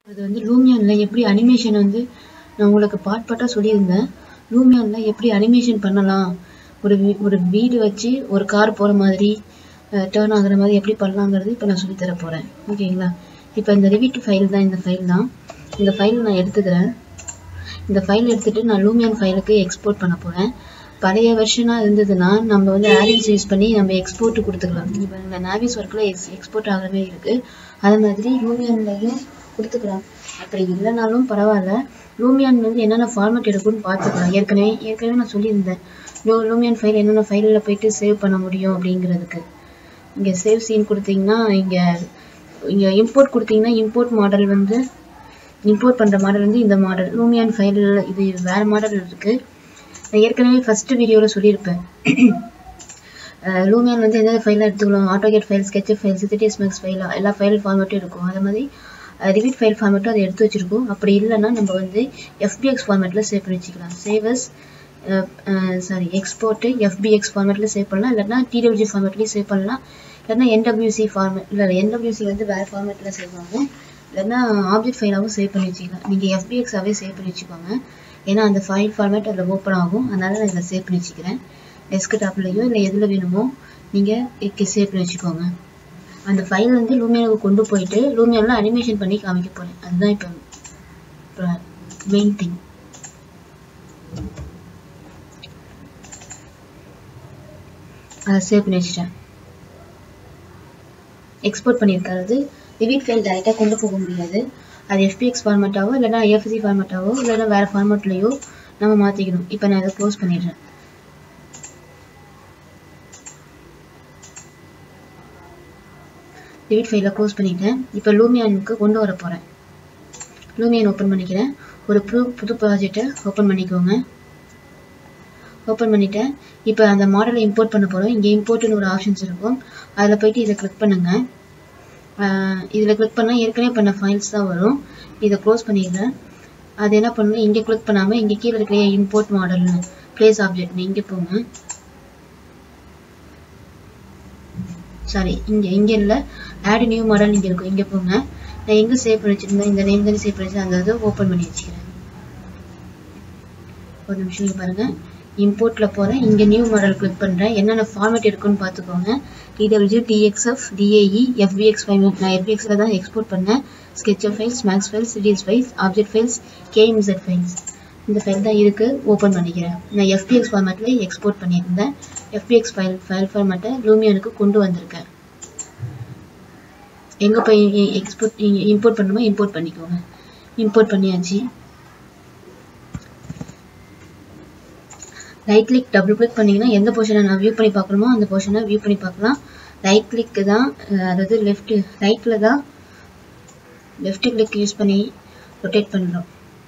அது வந்து லூமியானில் எப்படி அனிமேஷன் வந்து நான் உங்களுக்கு பார்ட் பார்ட்டாக சொல்லியிருந்தேன் லூமியானில் எப்படி அனிமேஷன் பண்ணலாம் ஒரு வீ ஒரு வீடு வச்சு ஒரு கார் போகிற மாதிரி டேர்ன் ஆகுற மாதிரி எப்படி பண்ணலாங்கிறது இப்போ நான் சொல்லித் தர போகிறேன் ஓகேங்களா இப்போ இந்த ரிவிட் ஃபைல் தான் இந்த ஃபைல் தான் இந்த ஃபைல் நான் எடுத்துக்கிறேன் இந்த ஃபைல் எடுத்துகிட்டு நான் லூமியான் ஃபைலுக்கு எக்ஸ்போர்ட் பண்ண போகிறேன் பழைய வெர்ஷனாக இருந்ததுன்னா நம்ம வந்து ஆரின்ஸ் யூஸ் பண்ணி நம்ம எக்ஸ்போர்ட் கொடுத்துக்கலாம் இப்போ இந்த நாவிஸ் ஒர்க்கில் எக்ஸ் எக்ஸ்போர்ட் ஆகவே இருக்குது அது மாதிரி லூமியான்லையும் கொடுத்துக்கலாம் அப்படி இல்லைனாலும் பரவாயில்ல லூமியான் வந்து என்னென்ன ஃபார்மேட் எடுக்கும்னு பார்த்துக்கலாம் ஏற்கனவே ஏற்கனவே நான் சொல்லியிருந்தேன் லூ லூமியான் ஃபைல் என்னென்ன ஃபைலில் போயிட்டு சேவ் பண்ண முடியும் அப்படிங்கிறதுக்கு இங்கே சேவ் சீன் கொடுத்தீங்கன்னா இங்கே இங்கே இம்போர்ட் கொடுத்தீங்கன்னா இம்போர்ட் மாடல் வந்து இம்போர்ட் பண்ணுற மாடல் வந்து இந்த மாடல் லூமியான் ஃபைலில் இது வேறு மாடல் இருக்குது நான் ஏற்கனவே ஃபஸ்ட்டு வீடியோவில் சொல்லியிருப்பேன் லூமியான் வந்து எந்த ஃபைலாக எடுத்துக்கலாம் ஆட்டோகேட் ஃபைல் ஸ்கெட்ச் ஃபைல் சித்திடிஎஸ் மேக்ஸ் ஃபைல் எல்லா ஃபைல் ஃபார்மேட்டும் இருக்கும் அதே மாதிரி ரிவிட் ஃபைல் ஃபார்மேட்டும் அதை எடுத்து வச்சிருக்கோம் அப்படி இல்லைன்னா நம்ம வந்து எஃபிஎக்ஸ் ஃபார்மேட்டில் சேவ் பண்ணி வச்சுக்கலாம் சேவஸ் சாரி எக்ஸ்போர்ட்டு எஃபிஎக்ஸ் ஃபார்மேட்டில் சேவ் பண்ணலாம் இல்லைன்னா டிடபிள்யூஜி ஃபார்மேட்லேயும் சேவ் பண்ணலாம் இல்லைன்னா என்டபிள்யூசி ஃபார்மேட் இல்லை என்டபிள்யூசி வந்து வேறு ஃபார்மேட்டில் சேவ் பண்ணுவோம் இல்லைன்னா ஆப்ஜெக்ட் ஃபைலாகவும் சேவ் பண்ணி வச்சுக்கலாம் நீங்கள் எஃபிஎக்ஸாகவே சேவ் பண்ணி வச்சுக்கோங்க ஏன்னா அந்த ஃபைல் ஃபார்மேட் அதில் ஓப்பன் ஆகும் அதனால் நான் இதில் சேவ் பண்ணி வச்சுக்கிறேன் டெஸ்க்டாப்லேயோ இல்லை எதில் வேணுமோ நீங்கள் சேவ் பண்ணி வச்சுக்கோங்க அந்த ஃபைல் வந்து லூமியானுக்கு கொண்டு போயிட்டு லூமியானில் அனிமேஷன் பண்ணி காமிக்க போகிறேன் அதுதான் இப்போ மெயின் திங் அதை சேவ் பண்ணி வச்சுட்டேன் எக்ஸ்போர்ட் பண்ணியிருக்காது ரிவீட் ஃபைல் டேரெக்டாக கொண்டு போக முடியாது அது எஃபிஎக்ஸ் ஃபார்மேட்டாவோ இல்லைனா எஃப்சி ஃபார்மேட்டாவோ இல்லைனா வேறு ஃபார்மேட்லேயோ நம்ம மாற்றிக்கணும் இப்போ நான் அதை க்ளோஸ் பண்ணிடுறேன் ரிவீட் ஃபைலை க்ளோஸ் பண்ணிட்டேன் இப்போ லூமியானுக்கு கொண்டு வர போகிறேன் லூமியான் ஓப்பன் பண்ணிக்கிறேன் ஒரு புது புது ப்ராஜெக்டை ஓப்பன் பண்ணிக்கோங்க ஓப்பன் பண்ணிட்டேன் இப்போ அந்த மாடலை இம்போர்ட் பண்ண போகிறோம் இங்கே இம்போர்ட்னு ஒரு ஆப்ஷன்ஸ் இருக்கும் அதில் போயிட்டு இதை கிளிக் பண்ணுங்கள் இதில் கிளிக் பண்ணால் ஏற்கனவே பண்ண ஃபைல்ஸ் தான் வரும் இதை க்ளோஸ் பண்ணிடுறேன் அது என்ன பண்ணணும் இங்கே கிளிக் பண்ணாமல் இங்கே கீழே இருக்கிற இம்போர்ட் மாடல்னு பிளேஸ் ஆப்ஜெக்ட்னு இங்கே போங்க சாரி இங்கே இங்கே இல்லை ஆட் நியூ மாடல் இங்கே இருக்கும் இங்கே போங்க நான் எங்கே சேவ் பண்ணி வச்சுருந்தேன் இந்த நேம் தானே சேவ் பண்ணி வச்சு அந்த இதை ஓப்பன் பண்ணி வச்சுக்கிறேன் ஒரு நிமிஷம் இங்கே பாருங்கள் இம்போர்ட்டில் போகிறேன் இங்கே நியூ மாடல் கிளிக் பண்ணுறேன் என்னென்ன ஃபார்மேட் இருக்குன்னு பார்த்துக்கோங்க DW DXF DAE FBX file நான் எஃபிஎக்ஸில் தான் எக்ஸ்போர்ட் பண்ணேன் SketchUp files max files CDS files object files கேஎம்செட் ஃபைல்ஸ் இந்த ஃபைல் தான் இருக்குது ஓப்பன் பண்ணிக்கிறேன் நான் எஃபிஎக்ஸ் ஃபார்மேட்டில் எக்ஸ்போர்ட் பண்ணியிருந்தேன் எஃபிஎக்ஸ் ஃபைல் ஃபைல் ஃபார்மேட்டை லூமியானுக்கு கொண்டு வந்திருக்கேன் எங்கே போய் எக்ஸ்போர்ட் இம்போர்ட் பண்ணுமோ இம்போர்ட் பண்ணிக்கோங்க இம்போர்ட் பண்ணியாச்சு ரைட் கிளிக் டபுள் கிளிக் பண்ணிங்கன்னா எந்த போர்ஷனை நான் வியூ பண்ணி பார்க்கணுமோ அந்த போர்ஷனை வியூ பண்ணி பார்க்கலாம் ரைட் கிளிக்கு தான் அதாவது லெஃப்ட் ரைட்டில் தான் லெஃப்ட் கிளிக் யூஸ் பண்ணி ரொட்டேட் பண்ணுறோம்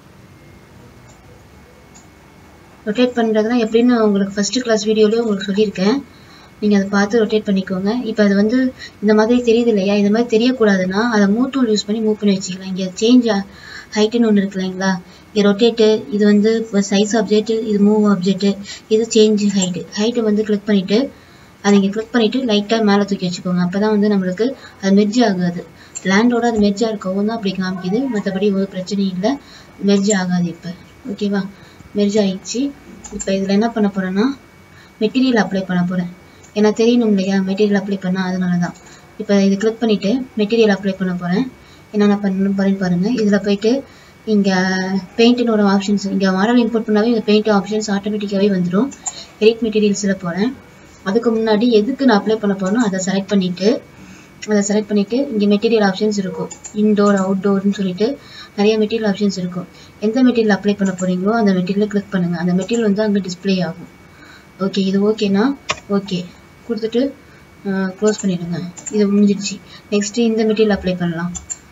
ரொட்டேட் பண்ணுறதுனா எப்படின்னு உங்களுக்கு ஃபஸ்ட்டு கிளாஸ் வீடியோலேயே உங்களுக்கு சொல்லியிருக்கேன் நீங்கள் அதை பார்த்து ரொட்டேட் பண்ணிக்கோங்க இப்போ அது வந்து இந்த மாதிரி தெரியுது இல்லையா இந்த மாதிரி தெரியக்கூடாதுன்னா அதை மூவ் டூல் யூஸ் பண்ணி மூவ் பண்ணி வச்சுக்கலாம் இங்கே சேஞ்ச் ஹைட்டுன்னு ஒன்று இருக்கு இல்லைங்களா இது ரொட்டேட்டு இது வந்து சைஸ் ஆப்ஜெக்ட் இது மூவ் ஆப்ஜெக்ட் இது சேஞ்ச் ஹைட்டு ஹைட்டை வந்து கிளிக் பண்ணிவிட்டு அதை இங்கே கிளிக் பண்ணிவிட்டு லைட்டாக மேலே தூக்கி வச்சுக்கோங்க அப்போ தான் வந்து நம்மளுக்கு அது மெர்ஜ் ஆகாது லேண்டோட அது மெர்ஜ் இருக்கவும் தான் அப்படி காமிக்குது மற்றபடி ஒரு பிரச்சனையும் இல்லை மெர்ஜ் ஆகாது இப்போ ஓகேவா மெர்ஜ் ஆயிடுச்சு இப்போ இதில் என்ன பண்ண போகிறேன்னா மெட்டீரியல் அப்ளை பண்ண போகிறேன் ஏன்னா தெரியணும் இல்லையா மெட்டீரியல் அப்ளை பண்ணால் அதனால தான் இப்போ இது கிளிக் பண்ணிவிட்டு மெட்டீரியல் அப்ளை பண்ண போகிறேன் என்னென்ன பண்ணணும் போகிறேன்னு பாருங்கள் இதில் போயிட்டு இங்கே பெயிண்ட்னு ஒரு ஆப்ஷன்ஸ் இங்கே மாடல் இம்போர்ட் பண்ணாவே இந்த பெயிண்ட் ஆப்ஷன்ஸ் ஆட்டோமேட்டிக்காகவே வந்துடும் எடிட் மெட்டீரியல்ஸில் போகிறேன் அதுக்கு முன்னாடி எதுக்கு நான் அப்ளை பண்ண போகிறனோ அதை செலக்ட் பண்ணிவிட்டு அதை செலக்ட் பண்ணிவிட்டு இங்கே மெட்டீரியல் ஆப்ஷன்ஸ் இருக்கும் இன்டோர் அவுட்டோர்னு சொல்லிட்டு நிறைய மெட்டீரியல் ஆப்ஷன்ஸ் இருக்கும் எந்த மெட்டீரியல் அப்ளை பண்ண போகிறீங்களோ அந்த மெட்டீரியலை கிளிக் பண்ணுங்கள் அந்த மெட்டீரியல் வந்து அங்கே டிஸ்பிளே ஆகும் ஓகே இது ஓகேனா ஓகே கொடுத்துட்டு க்ளோஸ் பண்ணிவிடுங்க இது முடிஞ்சிடுச்சு நெக்ஸ்ட்டு இந்த மெட்டீரியல் அப்ளை பண்ணலாம்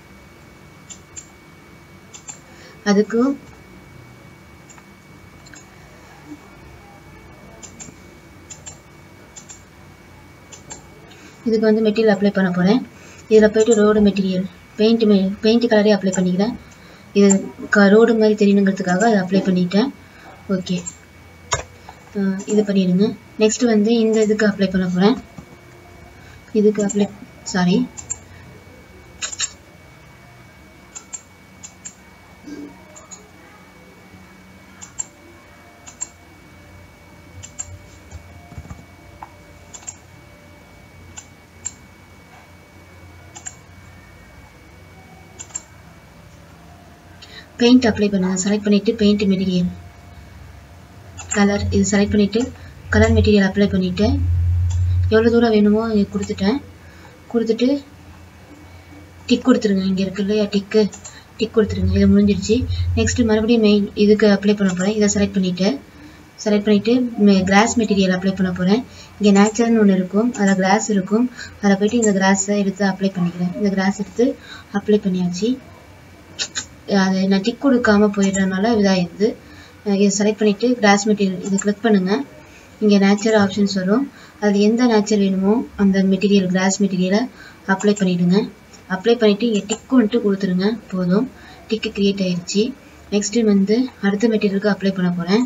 அதுக்கு இதுக்கு வந்து மெட்டீரியல் அப்ளை பண்ண போகிறேன் இதில் போயிட்டு ரோடு மெட்டீரியல் பெயிண்ட் மெ பெயிண்ட் கலரே அப்ளை பண்ணிக்கிறேன் இது க ரோடு மாதிரி தெரியணுங்கிறதுக்காக அதை அப்ளை பண்ணிட்டேன் ஓகே இது பண்ணிடுங்க நெக்ஸ்ட் வந்து இந்த இதுக்கு அப்ளை பண்ண போகிறேன் இதுக்கு அப்ளை சாரி பெயிண்ட் அப்ளை பண்ணுங்க செலக்ட் பண்ணிட்டு பெயிண்ட் மெட்டீரியல் கலர் இது செலக்ட் பண்ணிட்டு கலர் மெட்டீரியல் அப்ளை பண்ணிட்டு எவ்வளோ தூரம் வேணுமோ இங்க கொடுத்துட்டேன் கொடுத்துட்டு டிக் கொடுத்துருங்க இங்கே இருக்கு இல்லையா டிக்கு டிக் கொடுத்துருங்க இது முடிஞ்சிருச்சு நெக்ஸ்ட் மறுபடியும் மெயின் இதுக்கு அப்ளை பண்ண போகிறேன் இதை செலக்ட் பண்ணிட்டு செலக்ட் பண்ணிட்டு கிராஸ் மெட்டீரியல் அப்ளை பண்ண போகிறேன் இங்கே நேச்சர்னு ஒன்று இருக்கும் அதில் கிராஸ் இருக்கும் அதில் போயிட்டு இந்த கிராஸை எடுத்து அப்ளை பண்ணிக்கிறேன் இந்த கிராஸ் எடுத்து அப்ளை பண்ணியாச்சு அது நான் டிக் கொடுக்காம போயிடுறதுனால இதாகிடுது இதை செலக்ட் பண்ணிட்டு கிராஸ் மெட்டீரியல் இது கிளிக் பண்ணுங்க இங்கே நேச்சர் ஆப்ஷன்ஸ் வரும் அதில் எந்த நேச்சர் வேணுமோ அந்த மெட்டீரியல் கிராஸ் மெட்டீரியலை அப்ளை பண்ணிடுங்க அப்ளை பண்ணிட்டு இங்கே டிக் வந்துட்டு கொடுத்துருங்க போதும் டிக்கு கிரியேட் ஆயிடுச்சு நெக்ஸ்ட் வந்து அடுத்த மெட்டீரியலுக்கு அப்ளை பண்ண போகிறேன்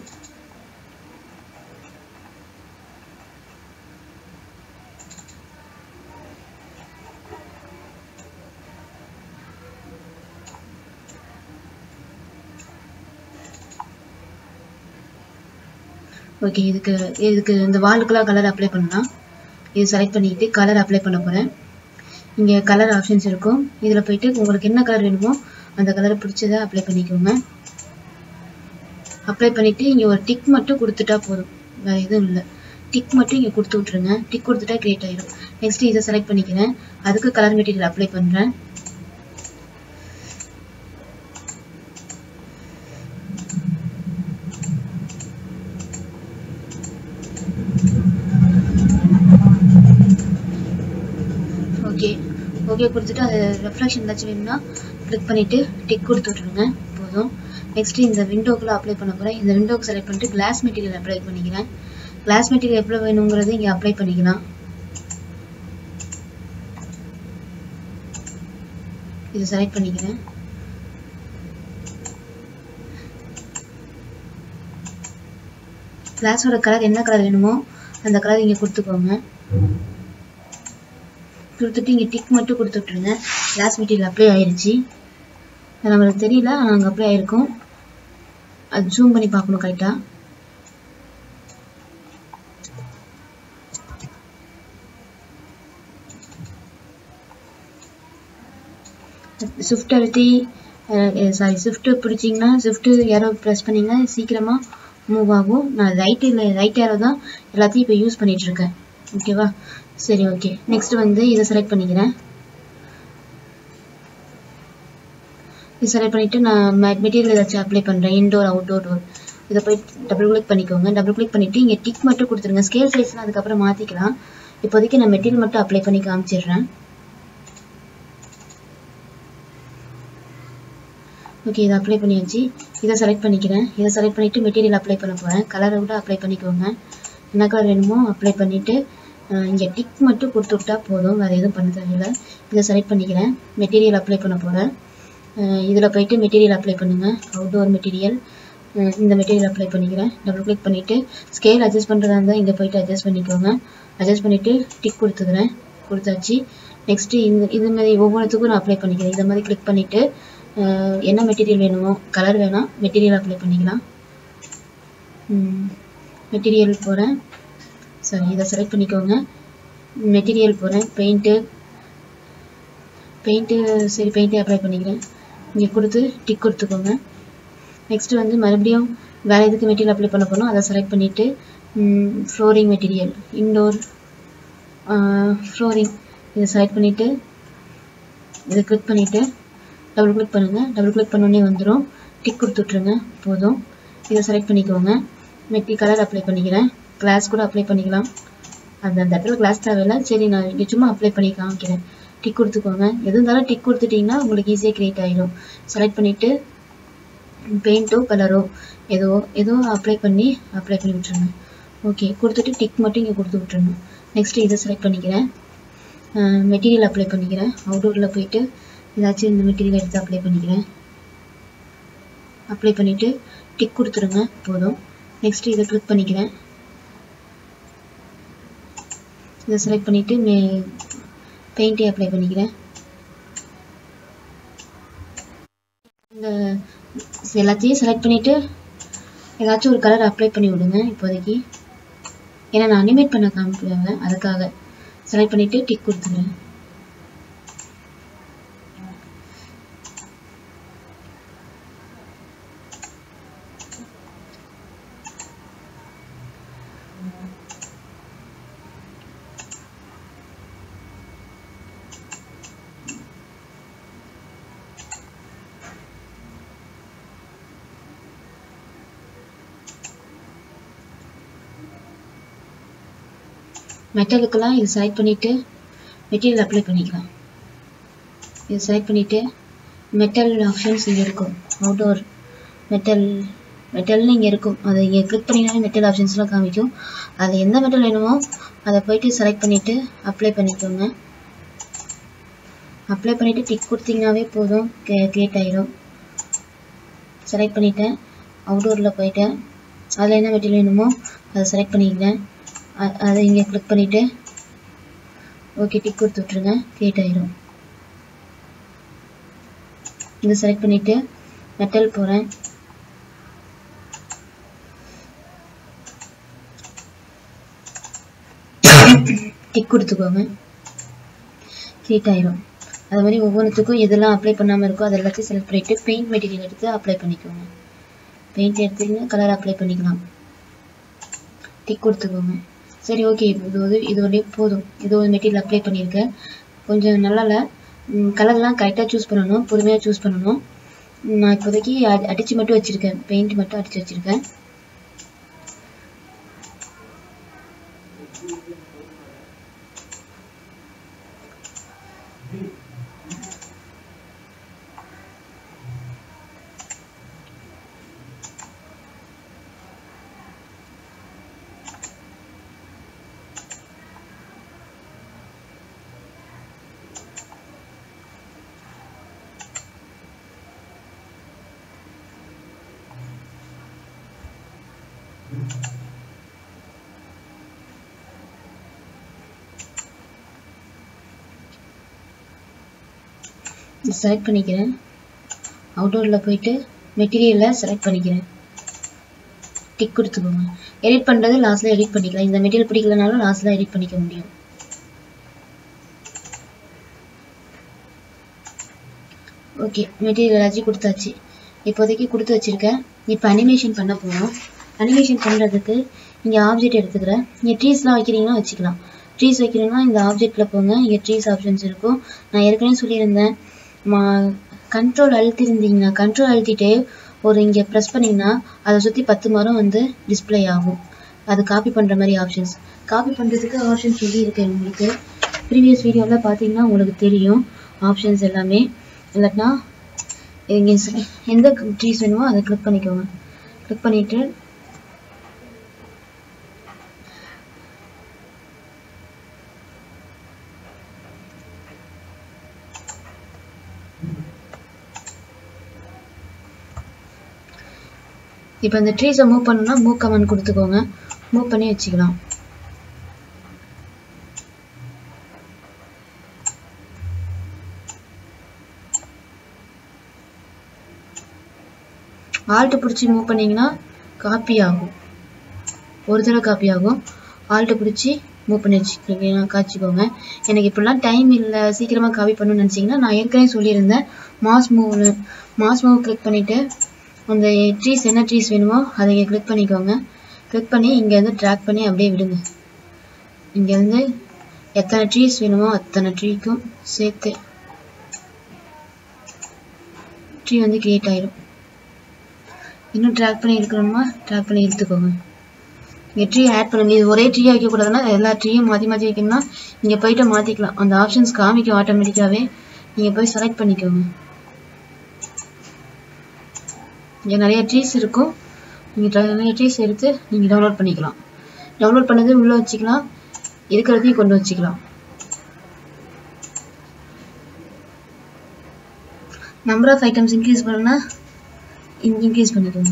ஓகே இதுக்கு இதுக்கு இந்த வாலுக்கெல்லாம் கலர் அப்ளை பண்ணலாம் இது செலக்ட் பண்ணிட்டு கலர் அப்ளை பண்ண போகிறேன் இங்கே கலர் ஆப்ஷன்ஸ் இருக்கும் இதில் போயிட்டு உங்களுக்கு என்ன கலர் வேணுமோ அந்த கலரை பிடிச்சதை அப்ளை பண்ணிக்கோங்க அப்ளை பண்ணிவிட்டு இங்கே ஒரு டிக் மட்டும் கொடுத்துட்டா போதும் வேறு எதுவும் இல்லை டிக் மட்டும் இங்கே கொடுத்து விட்ருங்க டிக் கொடுத்துட்டா கிரியேட் ஆயிடும் நெக்ஸ்ட் இதை செலக்ட் பண்ணிக்கிறேன் அதுக்கு கலர் மெட்டீரியல் அப்ளை பண்ணுறேன் ஓகே ஓகே கொடுத்துட்டு அது ரெஃப்ளெக்ஷன் ஏதாச்சும் வேணும்னா கிளிக் பண்ணிவிட்டு டிக் கொடுத்து விட்ருங்க போதும் நெக்ஸ்ட் இந்த விண்டோக்குள்ள அப்ளை பண்ண போகிறேன் இந்த விண்டோக்கு செலக்ட் பண்ணிட்டு கிளாஸ் மெட்டீரியல் அப்ளை பண்ணிக்கிறேன் கிளாஸ் மெட்டீரியல் எவ்வளோ வேணுங்கிறது இங்கே அப்ளை பண்ணிக்கலாம் இது செலக்ட் பண்ணிக்கிறேன் கிளாஸோட கலர் என்ன கலர் வேணுமோ அந்த கலர் இங்கே கொடுத்துக்கோங்க கொடுத்துட்டு இங்கே டிக் மட்டும் கொடுத்து விட்ருங்க கிளாஸ் மெட்டீரியல் அப்ளை ஆயிருச்சு அது நம்மளுக்கு தெரியல ஆனால் அங்கே அப்ளை ஆயிருக்கும் அது ஜூம் பண்ணி பார்க்கணும் கரெக்டாக ஸ்விஃப்ட் அழுத்தி சாரி ஸ்விஃப்ட் பிடிச்சிங்கன்னா ஸ்விஃப்ட் யாரோ ப்ரெஸ் பண்ணிங்கன்னா சீக்கிரமாக மூவ் ஆகும் நான் ரைட்டில் ரைட் ஏரோ தான் எல்லாத்தையும் இப்போ யூஸ் பண்ணிட்டு இருக்கேன் ஓகேவா சரி ஓகே நெக்ஸ்ட் வந்து இதை செலக்ட் பண்ணிக்கிறேன் இது செலக்ட் பண்ணிவிட்டு நான் மெட்டீரியல் ஏதாச்சும் அப்ளை பண்ணுறேன் இன்டோர் அவுட்டோர் டோர் இதை போய் டபுள் கிளிக் பண்ணிக்கோங்க டபுள் கிளிக் பண்ணிவிட்டு இங்கே டிக் மட்டும் கொடுத்துருங்க ஸ்கேல் சைஸ்லாம் அதுக்கப்புறம் மாற்றிக்கலாம் இப்போதைக்கு நான் மெட்டீரியல் மட்டும் அப்ளை பண்ணி காமிச்சிடுறேன் ஓகே இதை அப்ளை பண்ணியாச்சு இதை செலக்ட் பண்ணிக்கிறேன் இதை செலக்ட் பண்ணிவிட்டு மெட்டீரியல் அப்ளை பண்ண போகிறேன் கலரை விட அப்ளை பண்ணிக்கோங்க என்ன கலர் வேணுமோ அப்ளை பண்ணிவிட்டு இங்கே டிக் மட்டும் கொடுத்து விட்டா போதும் வேறு எதுவும் பண்ண தேவையில்லை இதை செலக்ட் பண்ணிக்கிறேன் மெட்டீரியல் அப்ளை பண்ண போகிறேன் இதில் போயிட்டு மெட்டீரியல் அப்ளை பண்ணுங்கள் அவுட்டோர் மெட்டீரியல் இந்த மெட்டீரியல் அப்ளை பண்ணிக்கிறேன் டபுள் கிளிக் பண்ணிவிட்டு ஸ்கேல் அட்ஜஸ்ட் பண்ணுறதா இருந்தால் இங்கே போயிட்டு அட்ஜஸ்ட் பண்ணிக்கோங்க அட்ஜஸ்ட் பண்ணிவிட்டு டிக் கொடுத்துக்கிறேன் கொடுத்தாச்சு நெக்ஸ்ட்டு இந்த இது மாதிரி ஒவ்வொன்றுத்துக்கும் நான் அப்ளை பண்ணிக்கிறேன் இதை மாதிரி கிளிக் பண்ணிவிட்டு என்ன மெட்டீரியல் வேணுமோ கலர் வேணாம் மெட்டீரியல் அப்ளை பண்ணிக்கலாம் மெட்டீரியல் போகிறேன் சரி இதை செலக்ட் பண்ணிக்கோங்க மெட்டீரியல் போகிறேன் பெயிண்ட்டு பெயிண்ட்டு சரி பெயிண்ட்டே அப்ளை பண்ணிக்கிறேன் இங்கே கொடுத்து டிக் கொடுத்துக்கோங்க நெக்ஸ்ட்டு வந்து மறுபடியும் வேறு எதுக்கு மெட்டீரியல் அப்ளை பண்ண போனோம் அதை செலக்ட் பண்ணிவிட்டு ஃப்ளோரிங் மெட்டீரியல் இன்டோர் ஃப்ளோரிங் இதை செலக்ட் பண்ணிவிட்டு இதை கிளிக் பண்ணிவிட்டு டபுள் கிளிக் பண்ணுங்கள் டபுள் கிளிக் பண்ணோடனே வந்துடும் டிக் கொடுத்துட்ருங்க போதும் இதை செலக்ட் பண்ணிக்கோங்க மெட்டி கலர் அப்ளை பண்ணிக்கிறேன் கிளாஸ் கூட அப்ளை பண்ணிக்கலாம் அந்த அந்த இடத்துல கிளாஸ் தேவையில்லை சரி நான் இங்கே சும்மா அப்ளை பண்ணி காமிக்கிறேன் டிக் கொடுத்துக்கோங்க எது இருந்தாலும் டிக் கொடுத்துட்டிங்கன்னா உங்களுக்கு ஈஸியாக க்ரியேட் ஆகிடும் செலக்ட் பண்ணிவிட்டு பெயிண்ட்டோ கலரோ ஏதோ ஏதோ அப்ளை பண்ணி அப்ளை பண்ணி விட்ருங்க ஓகே கொடுத்துட்டு டிக் மட்டும் இங்கே கொடுத்து விட்ருங்க நெக்ஸ்ட்டு இதை செலக்ட் பண்ணிக்கிறேன் மெட்டீரியல் அப்ளை பண்ணிக்கிறேன் அவுட்டோரில் போயிட்டு ஏதாச்சும் இந்த மெட்டீரியல் எடுத்து அப்ளை பண்ணிக்கிறேன் அப்ளை பண்ணிவிட்டு டிக் கொடுத்துருங்க போதும் நெக்ஸ்ட்டு இதை கிளிக் பண்ணிக்கிறேன் இதை செலக்ட் பண்ணிவிட்டு மே பெயிண்ட்டே அப்ளை பண்ணிக்கிறேன் இந்த எல்லாத்தையும் செலக்ட் பண்ணிவிட்டு ஏதாச்சும் ஒரு கலர் அப்ளை பண்ணி விடுங்க இப்போதைக்கு ஏன்னா நான் அனிமேட் பண்ண காமிக்குவேன் அதுக்காக செலக்ட் பண்ணிவிட்டு டிக் கொடுத்துக்கிறேன் மெட்டலுக்கெல்லாம் இது செலக்ட் பண்ணிவிட்டு மெட்டீரியல் அப்ளை பண்ணிக்கலாம் இது செலக்ட் பண்ணிவிட்டு மெட்டல் ஆப்ஷன்ஸ் இங்கே இருக்கும் அவுட்டோர் மெட்டல் மெட்டல்னு இங்கே இருக்கும் அதை இங்கே கிளிக் பண்ணிங்கனாலே மெட்டல் ஆப்ஷன்ஸ்லாம் காமிக்கும் அதில் எந்த மெட்டல் வேணுமோ அதை போயிட்டு செலக்ட் பண்ணிவிட்டு அப்ளை பண்ணிக்கோங்க அப்ளை பண்ணிவிட்டு டிக் கொடுத்தீங்கன்னாவே போதும் கிரியேட் ஆயிரும் செலக்ட் பண்ணிட்டேன் அவுட்டோரில் போயிட்டேன் அதில் என்ன மெட்டீரியல் வேணுமோ அதை செலக்ட் பண்ணிக்கிறேன் அ- அதை இங்கே கிளிக் பண்ணிவிட்டு ஓகே டிக் கொடுத்து விட்ருங்க கிரியேட் ஆயிரும் இதை செலக்ட் பண்ணிவிட்டு மெட்டல் போகிறேன் டிக் கொடுத்துக்கோங்க கிரியேட் ஆயிரும் அது மாதிரி ஒவ்வொன்றுத்துக்கும் எதெல்லாம் அப்ளை பண்ணாமல் இருக்கோ அது எல்லாத்தையும் செலக்ட் பண்ணிவிட்டு பெயிண்ட் மெட்டீரியல் எடுத்து அப்ளை பண்ணிக்கோங்க பெயிண்ட் எடுத்தீங்கன்னா கலர் அப்ளை பண்ணிக்கலாம் டிக் கொடுத்துக்கோங்க சரி ஓகே இது ஒரு இது ஒரு போதும் இது ஒரு மெட்டீரியல் அப்ளை பண்ணியிருக்கேன் கொஞ்சம் நல்லா இல்லை கலர்லாம் கரெக்டாக சூஸ் பண்ணணும் பொறுமையாக சூஸ் பண்ணணும் ம், நான் இப்போதைக்கு அடி- அடிச்சு மட்டும் வச்சுருக்கேன் பெயிண்ட் மட்டும் அடிச்சு வச்சுருக்கேன் செலக்ட் பண்ணிக்கிறேன் அவுட்டோரில் போயிட்டு மெட்டீரியலை செலக்ட் பண்ணிக்கிறேன் டிக் கொடுத்துக்கோங்க எடிட் பண்ணுறது லாஸ்ட்டில் எடிட் பண்ணிக்கலாம் இந்த மெட்டீரியல் பிடிக்கலனாலும் லாஸ்ட்டில் எடிட் பண்ணிக்க முடியும் ஓகே மெட்டீரியல் எல்லாத்தையும் கொடுத்தாச்சு இப்போதைக்கு கொடுத்து வச்சிருக்கேன் இப்போ அனிமேஷன் பண்ண போகிறோம் அனிமேஷன் பண்ணுறதுக்கு இங்கே ஆப்ஜெக்ட் எடுத்துக்கிறேன் இங்கே ட்ரீஸ்லாம் வைக்கிறீங்கன்னா வச்சுக்கலாம் ட்ரீஸ் வைக்கிறீங்கன்னா இந்த ஆப்ஜெக்டில் போங்க இங்கே ட்ரீஸ் ஆப்ஷன்ஸ் இருக்கும் நான் ஏற்கனவே சொல்லியிருந்தேன் மா கண்ட்ரோல் அழுத்திருந்தீங்கன்னா கண்ட்ரோல் அழுத்திட்டு ஒரு இங்கே ப்ரெஸ் பண்ணிங்கன்னா அதை சுற்றி பத்து மரம் வந்து டிஸ்ப்ளே ஆகும் அது காப்பி பண்ணுற மாதிரி ஆப்ஷன்ஸ் காப்பி பண்ணுறதுக்கு ஆப்ஷன் சொல்லியிருக்கேன் உங்களுக்கு ப்ரீவியஸ் வீடியோவில் பார்த்தீங்கன்னா உங்களுக்கு தெரியும் ஆப்ஷன்ஸ் எல்லாமே இல்லாட்டினா இங்கே ஸ்- எந்த ட்ரீஸ் வேணுமோ அதை கிளிக் பண்ணிக்கோங்க கிளிக் பண்ணிவிட்டு இப்போ இந்த ட்ரீஸை மூவ் பண்ணணும்னா மூவ் கமெண்ட் கொடுத்துக்கோங்க மூவ் பண்ணி வச்சுக்கலாம் ஆல்ட்டு பிடிச்சி மூவ் பண்ணீங்கன்னா காப்பி ஆகும் ஒரு தடவை காப்பி ஆகும் ஆல்ட்டு பிடிச்சி மூவ் பண்ணி வச்சுக்கிங்க காய்ச்சிக்கோங்க எனக்கு இப்படிலாம் டைம் இல்லை சீக்கிரமாக காப்பி பண்ணணும்னு நினச்சிங்கன்னா நான் ஏற்கனவே சொல்லியிருந்தேன் mass move mass move click பண்ணிவிட்டு அந்த ட்ரீஸ் என்ன ட்ரீஸ் வேணுமோ அதை இங்கே கிளிக் பண்ணிக்கோங்க கிளிக் பண்ணி இங்கேருந்து ட்ராக் பண்ணி அப்படியே விடுங்க இங்கேருந்து எத்தனை ட்ரீஸ் வேணுமோ அத்தனை ட்ரீக்கும் சேர்த்து ட்ரீ வந்து கிரியேட் ஆயிடும் இன்னும் ட்ராக் பண்ணி எடுக்கணுமா ட்ராக் பண்ணி எடுத்துக்கோங்க இங்கே ட்ரீ ஆட் பண்ணுங்க இது ஒரே ட்ரீயாக வைக்கக்கூடாதுன்னா எல்லா ட்ரீயும் மாற்றி மாற்றி வைக்கணும்னா இங்கே போயிட்டு மாற்றிக்கலாம் அந்த ஆப்ஷன்ஸ் காமிக்கும் ஆட்டோமேட்டிக்காகவே நீங்கள் போய் செலக்ட் பண்ணிக்கோங்க இங்கே நிறைய ட்ரீஸ் இருக்கும் நீங்கள் நிறைய ட்ரீஸ் எடுத்து நீங்கள் டவுன்லோட் பண்ணிக்கலாம் டவுன்லோட் பண்ணது உள்ளே வச்சுக்கலாம் இருக்கிறதையும் கொண்டு வச்சுக்கலாம் நம்பர் ஆஃப் ஐட்டம்ஸ் இன்க்ரீஸ் பண்ணணும்னா இன்க்ரீஸ் பண்ணிக்கோங்க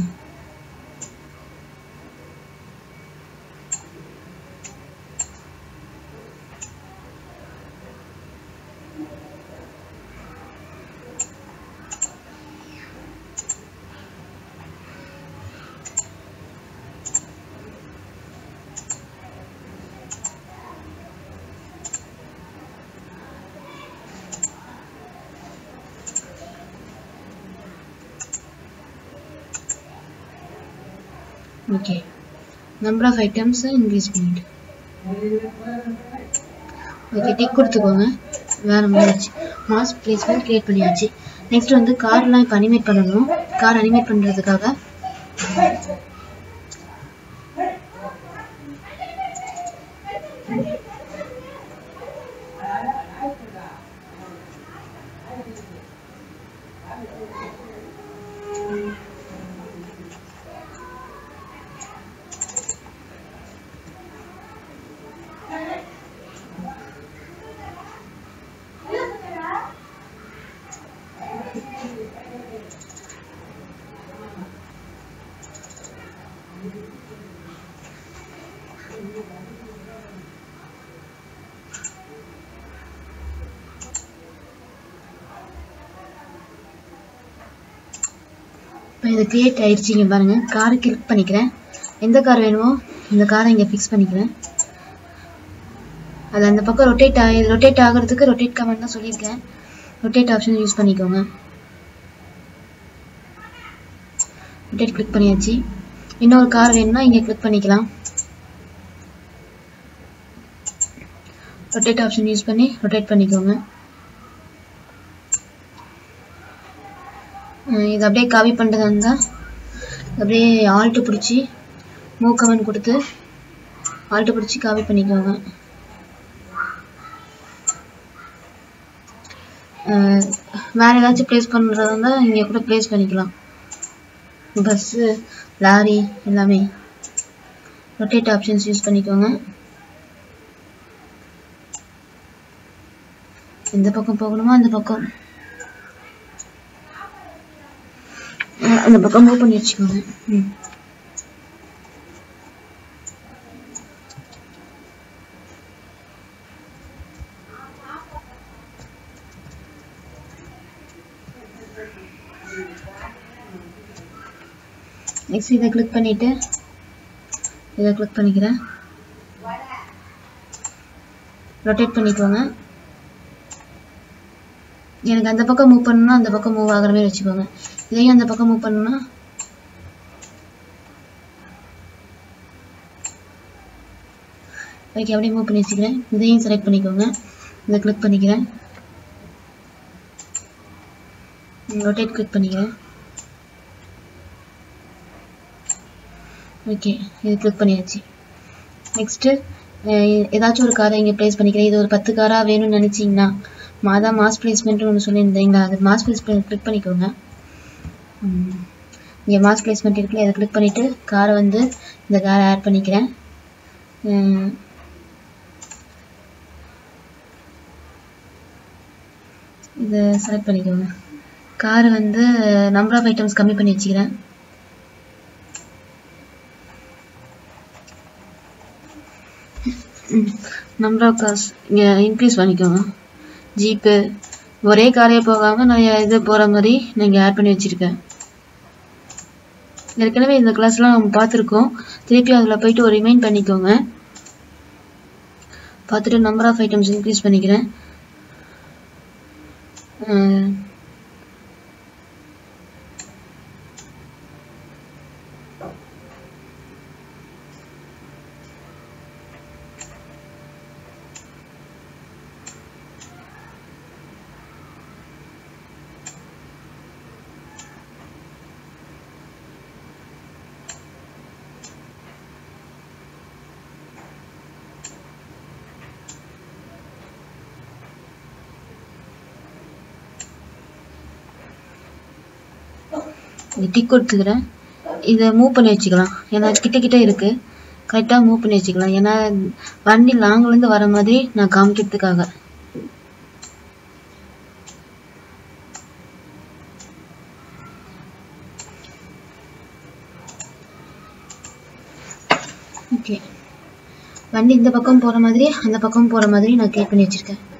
okay number of items increase பண்ணிட்டு ஓகே டிக் கொடுத்துக்கோங்க வேறு முடிஞ்சிச்சு மாஸ் பிளேஸ்மெண்ட் கிரியேட் பண்ணியாச்சு நெக்ஸ்ட் வந்து கார்லாம் இப்போ அனிமேட் பண்ணணும் கார் அனிமேட் பண்ணுறதுக்காக இப்போ இது கிரியேட் ஆயிடுச்சு இங்கே பாருங்க காரை கிளிக் பண்ணிக்கிறேன் எந்த கார் வேணுமோ இந்த காரை இங்கே ஃபிக்ஸ் பண்ணிக்கிறேன் அது அந்த பக்கம் ரொட்டேட் ஆகி ரொட்டேட் ஆகிறதுக்கு ரொட்டேட் கமெண்ட் தான் சொல்லியிருக்கேன் ரொட்டேட் ஆப்ஷன் யூஸ் பண்ணிக்கோங்க ரொட்டேட் கிளிக் பண்ணியாச்சு இன்னொரு கார் வேணும்னா இங்கே கிளிக் பண்ணிக்கலாம் ரொட்டேட் ஆப்ஷன் யூஸ் பண்ணி ரொட்டேட் பண்ணிக்கோங்க அஹ் இது அப்படியே காப்பி பண்ணுறதா இருந்தால் அப்படியே ஆல்ட்டு பிடிச்சி மூவ் கமெண்ட் கொடுத்து ஆல்ட்டு பிடிச்சி காப்பி பண்ணிக்கோங்க அஹ் வேற ஏதாச்சும் ப்ளேஸ் பண்ணுறதா இருந்தால் இங்கே கூட ப்ளேஸ் பண்ணிக்கலாம் பஸ்ஸு லாரி எல்லாமே ரொட்டேட் ஆப்ஷன்ஸ் யூஸ் பண்ணிக்கோங்க எந்த பக்கம் போகணுமோ அந்த பக்கம் அஹ் அந்த பக்கம் மூவ் பண்ணி வச்சுக்கோங்க ம் நெக்ஸ்ட் இதை கிளிக் பண்ணிட்டு இதை கிளிக் பண்ணிக்கிறேன் ரொட்டேட் பண்ணிக்கோங்க எனக்கு அந்த பக்கம் மூவ் பண்ணணும்னா அந்த பக்கம் மூவ் ஆகுற மாதிரி வச்சுக்கோங்க இதையும் அந்த பக்கம் மூவ் பண்ணணும்னா ஓகே அப்படியே மூவ் பண்ணி வச்சுக்கிறேன் இதையும் செலக்ட் பண்ணிக்கோங்க இதை கிளிக் பண்ணிக்கிறேன் ரொட்டேட் கிளிக் பண்ணிக்கிறேன் ஓகே இது கிளிக் பண்ணியாச்சு நெக்ஸ்ட்டு ஏதாச்சும் ஒரு காரை இங்கே ப்ளேஸ் பண்ணிக்கிறேன் இது ஒரு பத்து காராக வேணும்னு நினச்சிங்கன்னா மாதா மாஸ் பிளேஸ்மெண்ட்னு ஒன்று சொல்லியிருந்தீங்களா அது மாஸ் பிளேஸ்மெண்ட் கிளிக் பண்ணிக்கோங்க இங்கே மாஸ் பிளேஸ்மெண்ட் இருக்குல்ல அதை கிளிக் பண்ணிவிட்டு காரை வந்து இந்த காரை ஆட் பண்ணிக்கிறேன் உம், இதை செலக்ட் பண்ணிக்கோங்க காரை வந்து நம்பர் ஆஃப் ஐட்டம்ஸ் கம்மி பண்ணி வச்சுக்கிறேன் நம்பர் ஆஃப் கார்ஸ் இங்கே இன்க்ரீஸ் பண்ணிக்கோங்க ஜீப்பு ஒரே காரே போகாமல் நிறைய இது போகிற மாதிரி நீங்கள் ஆட் பண்ணி வச்சுருக்கேன் ஏற்கனவே இந்த கிளாஸ்லாம் நம்ம பார்த்துருக்கோம் திருப்பி அதில் போயிட்டு ஒரு ரிமைண்ட் பண்ணிக்கோங்க பார்த்துட்டு நம்பர் ஆஃப் ஐட்டம்ஸ் இன்க்ரீஸ் பண்ணிக்கிறேன் அஹ் இங்கே டிக் கொடுத்துக்கிறேன் இதை மூவ் பண்ணி வச்சுக்கலாம் ஏன்னா கிட்ட கிட்ட இருக்கு கரெக்டாக மூவ் பண்ணி வச்சுக்கலாம் ஏன்னா வண்டி லாங்லேருந்து வர மாதிரி நான் காமிக்கிறதுக்காக ஓகே வண்டி இந்த பக்கம் போகிற மாதிரி அந்த பக்கம் போகிற மாதிரி நான் கிரியேட் பண்ணி வச்சுருக்கேன்